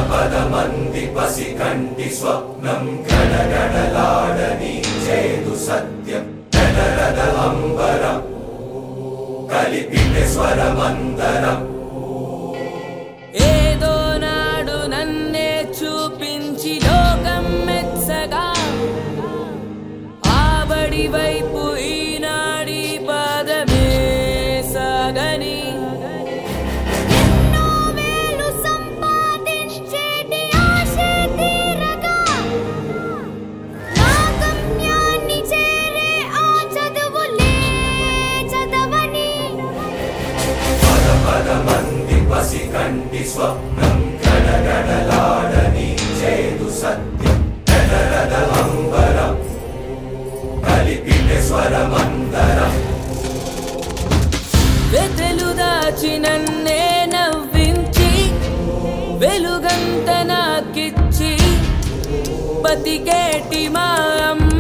పదమంది పసి కంటి స్వప్నం గడగడలాడని చేదు సత్యం జలరద అంబరం కలిపితే స్వరమందరం ఏదో నాడు నన్నే చూపించి లోకం మెచ్చగా ఆబడి వైపు ఈనాడి పాదమే సాగని ఎన్నో వేలు సంపాదించేటి ఆశే తీరగా నా గమ్యాన్ని చేరే ఆ చదువులే చదవని పద పదమంది పసి కంటి స్వప్నం గడగడలాడని చేదు సత్యం జలరద అంబరం కలిపితే స్వరమందరం వెతలు దాచి నన్నే నవ్వించి వెలుగంత నాకిచ్చి బతికేటి మా అమ్మ